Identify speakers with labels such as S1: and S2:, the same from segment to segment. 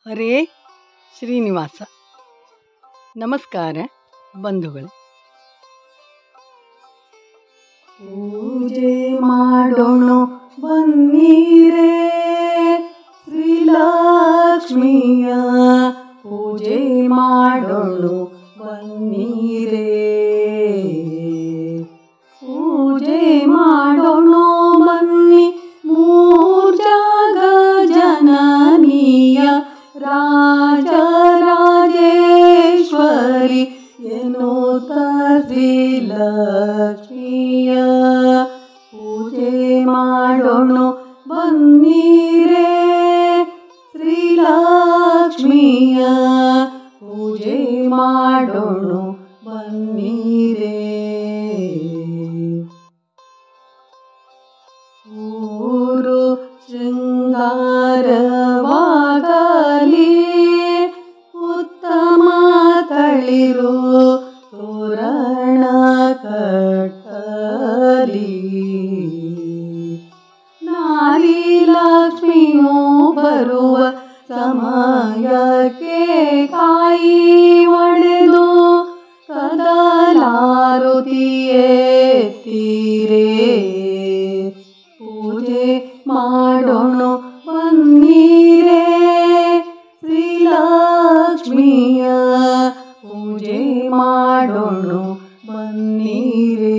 S1: ಹರೇ ಶ್ರೀನಿವಾಸ ನಮಸ್ಕಾರ ಬಂಧುಗಳೇ
S2: ಪೂಜೆ ಮಾಡೋಣ ಬನ್ನೀರೇ ಶ್ರೀಲಕ್ಷ್ಮಿಯ ಪೂಜೆ ಮಾಡೋಣ ಬನ್ನೀರೇ ಪೂಜೆ ಮಾಡೋಣ ಬನ್ನಿ ಮೂರ್ಜಾಗ ಜನನೀಯ ರಾಜರಾಜೇಶ್ವರಿ ಎನ್ನುತ್ತ ಶ್ರೀಲಕ್ಷ್ಮಿಯ ಪೂಜೆ ಮಾಡೋಣ ಬನ್ನೀರೇ ಶ್ರೀಲಕ್ಷ್ಮಿಯ ಪೂಜೆ ಮಾಡೋಣ ಬನ್ನೀರೇ ಊರು ಶೃಂಗಾರವಾಗಲಿ ಉತ್ತಮ ತಳಿರು ತೋರಣ ಕಟ್ಟಲಿ ನಾರಿ ಲಕ್ಷ್ಮಿಯು ಬರುವ ಸಮಯಕ್ಕೆ ಕಾಯಿ ಒಡೆದು ಕದಲಾರುತಿಯೇ ಪೂಜೆ ಮಾಡೋಣ ಬನ್ನೀರೇ ಶ್ರೀಲಕ್ಷ್ಮಿಯ ಪೂಜೆ ಮಾಡೋಣ ಬನ್ನೀರೇ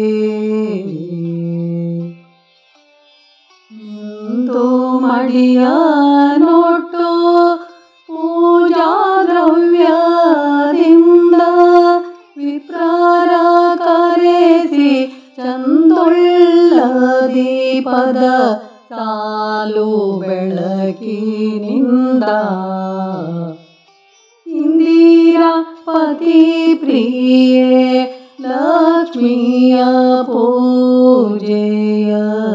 S2: ನಿಂದು ಮಡಿಯ ನೋಟು ಪೂಜಾ ದ್ರವ್ಯದಿಂದ ವಿಪ್ರಾರ ಕರೆಸಿ ಚಂದೊಳ್ಳ ದೀಪದ ಸಾಲು ಬೆಳಕಿನಿಂದ ಇಂದಿರಾ ಪತಿ ಪ್ರಿಯೆ ಲಕ್ಷ್ಮಿಯ ಪೂಜೆಯ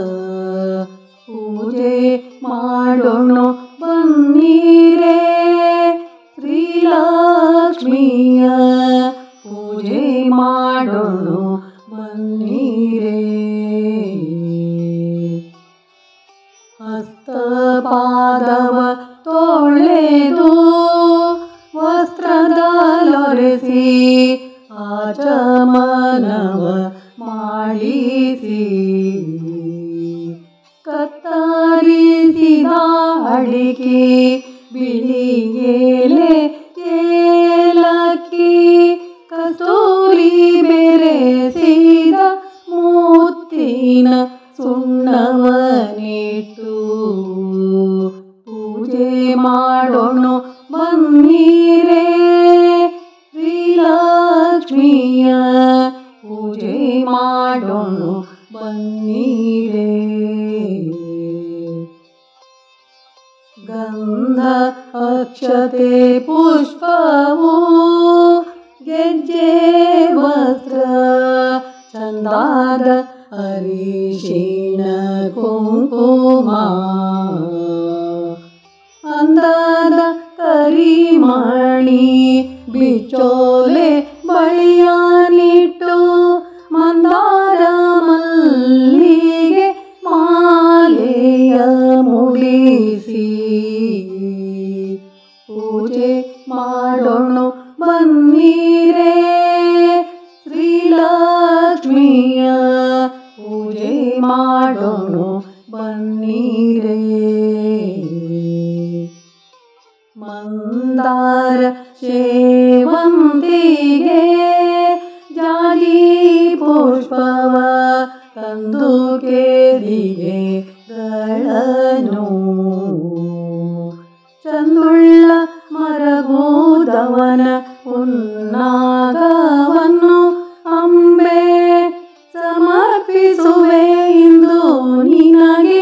S2: ಪೂಜೆ ಮಾಡೋಣ ಬನ್ನೀರೇ ಶ್ರೀಲಕ್ಷ್ಮಿಯ ಪೂಜೆ ಮಾಡೋಣ ಬನ್ನೀರೇ ಹಸ್ತಪಾದವ ತೊಳೆದು ವಸ್ತ್ರದಲೊರೆಸಿ ಆಚಮನವ ಮಾಡಿಸಿ ಕತ್ತರಿಸಿದ ಅಡಿಕೆ ಬಿಳಿ ಎಲೆ ಏಲಕ್ಕಿ ಕಸ್ತೂರಿ ಬೆರೆಸಿದ ಮುತ್ತಿನ ಸುಣ್ಣವನಿಟ್ಟು ಪೂಜೆ ಮಾಡೋಣ ಬನ್ನೀರೇ ಶ್ರೀಲಕ್ಷ್ಮಿಯ ಪೂಜೆ ಮಾಡೋಣ ಬನ್ನೀರೇ ಗಂಧ ಅಕ್ಷತೆ ಪುಷ್ಪವು ಗೆಜ್ಜೆ ವಸ್ತ್ರ ಚಂದಾದ ಅರಿಶಿಣ ಕುಂಕುಮ ಅಂದಾದ ಕರಿಮಣಿ ಬಿಚೋಲೆ ಬಳಿಯಾನಿಟ್ಟು ಮಂದಾರ ಮಲ್ಲಿಗೆ ಮಾಲೆಯ ಮುಡಿಸಿ ಪೂಜೆ ಮಾಡೋಣ ಬನ್ನೀರೇ ಶ್ರೀಲಕ್ಷ್ಮಿಯ ಪೂಜೆ ಮಾಡೋಣ ಬನ್ನೀರೇ ಮಂದಾರ ಸೇವಂತಿಗೆ ಜಾಜಿ ಪುಷ್ಪವ ಕಂದು ಕೇದಿಗೆ ಗಳನು ಚಂದುಳ್ಳ ಮರಗೂದವನ ಉನ್ನಾಗವನ್ನು ಅಂಬೆ ಸಮರ್ಪಿಸುವೆ ಇಂದು ನಿನಗೆ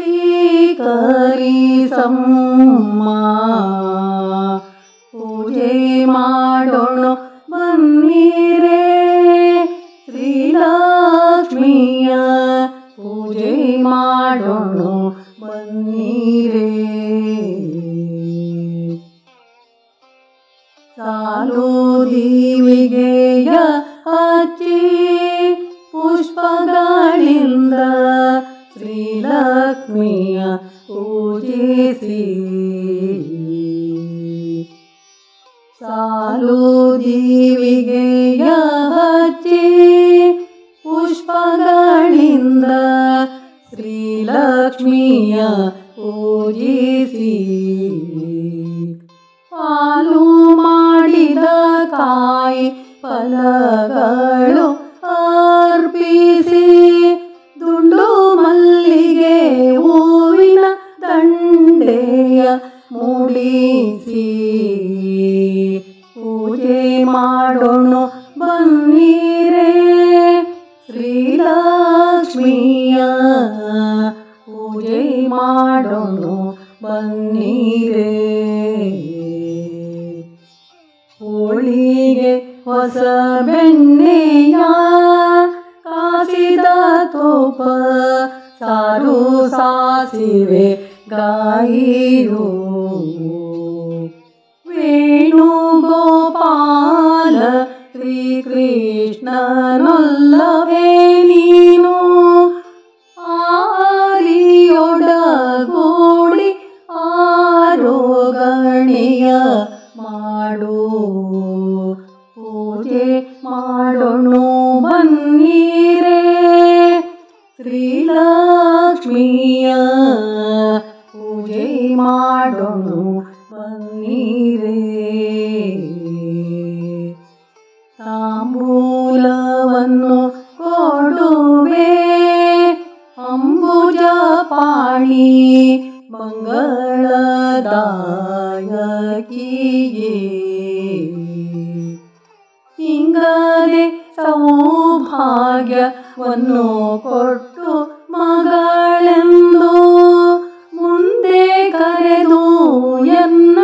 S2: ಸ್ವೀಕರಿಸಮ್ಮ ಪೂಜೆ ಮಾಡೋಣ ಬನ್ನೀರೇ ಶ್ರೀಲಕ್ಷ್ಮಿಯ ಪೂಜೆ ಮಾಡೋಣ ಬನ್ನೀರೇ ಸಾಲು ದೀವಿಗೆಯ ಹಚ್ಚಿ ಪುಷ್ಪಗಳಿಂದ ಶ್ರೀಲಕ್ಷ್ಮಿಯ
S1: 「 ಶ್ರೀಲಕ್ಷ್ಮಿಯ ಪೂಜಿಸಿ
S2: ಪೂಜಿಸಿ ಸಾಲು ದೀವಿಗೆಯ ಹಚ್ಚಿ ಪುಷ್ಪಗಳಿಂದ ಶ್ರೀಲಕ್ಷ್ಮಿಯ ಪೂಜಿಸಿ ಹಾಲು ಮಾಡಿದ ಕಾಯಿ ಫಲಗಳು ಅರ್ಪಿಸಿ ದುಂಡು ಮಲ್ಲಿಗೆ ಹೂವಿನ ದಂಡೆಯ ಮೂಡಿಸಿ ಪೂಜೆ ಮಾಡೋಣ ಬನ್ನೀರೇ ಶ್ರೀಲಕ್ಷ್ಮಿಯ ಪೂಜೆ ಮಾಡೋಣ ಬನ್ನೀರೇ ಹೋಳಿಗೆ ಹೊಸ ಬೆಣ್ಣೆಯ ಕಾಸಿದ ತೋಪ ಸಾರು ಸಾಸಿವೆ ಗಾಯಿಯು ವೇಣುಗೋಪಾಲ ಶ್ರೀಕೃಷ್ಣನೊಲ್ಲವೇ ನೀನು ಆರಿಯೊಡಗೂಡಿ ಆರೋಗಣೆಯ ಮಾಡು ಪೂಜೆ ಮಾಡೋಣ ಬನ್ನೀರೇ ಶ್ರೀಲಕ್ಷ್ಮಿಯ ಪೂಜೆ ಮಾಡೋಣ ಬನ್ನೀರೇ ತಾಂಬೂಲವನ್ನು ಕೊಡುವೆ ಅಂಬುಜ ಪಾಣಿ ಮಂಗಳದಾಯಕಿಯೇ ಹಿಂಗದೆ ಸೌಭಾಗ್ಯವನ್ನು ಕೊಟ್ಟು ಮಗಳೆಂದು ಮುಂದೆ ಕರೆದು ಎನ್ನ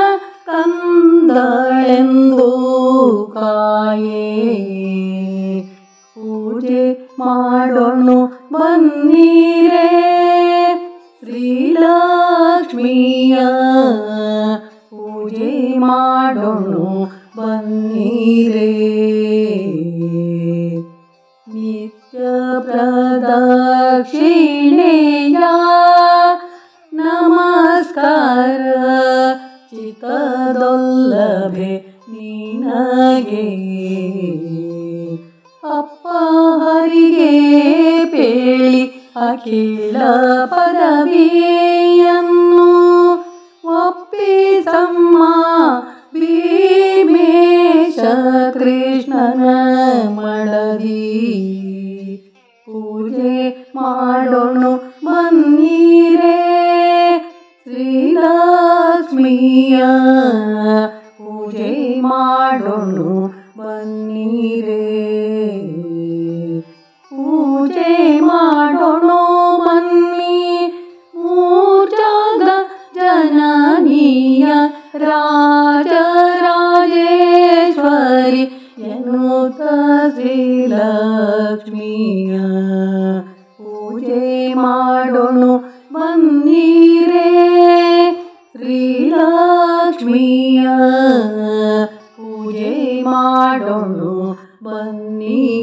S2: ಕಂದಳೆಂದು ಕಾಯೇ ಪೂಜೆ ಮಾಡೋಣ ಬನ್ನೀರೇ ಶ್ರೀಲಕ್ಷ್ಮಿಯ ಪೂಜೆ ಮಾಡೋಣ ಬನ್ನೀರೇ ನಿತ್ಯ ಪ್ರದಕ್ಷಿಣೆಯ ನಮಸ್ಕಾರ ಚಿತ್ತದೊಲ್ಲಭೆ ನಿನಗೆ ಅಪ್ಪ ಹರಿಗೆ ಪೇಳಿ ಅಖಿಲ ಪದವಿಯನ್ನು ಒಪ್ಪಿಸಮ್ಮ ಭೀಮೇಶ ಕೃಷ್ಣನ ಮಡದಿ ಪೂಜೆ ಮಾಡೋಣ ಬನ್ನೀರೇ ಶ್ರೀಲಕ್ಷ್ಮಿಯ ಪೂಜೆ ಮಾಡೋಣ ಬನ್ನೀರೇ ಪೂಜೆ ಮಾಡೋಣ ಬನ್ನಿ ಮೂರ್ಜಾಗ ಜನನೀಯ ರಾಜರಾಜೇಶ್ವರಿ ಎನ್ನುತ್ತ ಶ್ರೀಲಕ್ಷ್ಮಿಯ ಪೂಜೆ ಮಾಡೋಣ ಬನ್ನೀರೇ ಶ್ರೀಲಕ್ಷ್ಮಿಯ ಪೂಜೆ ಮಾಡೋಣ ಬನ್ನಿ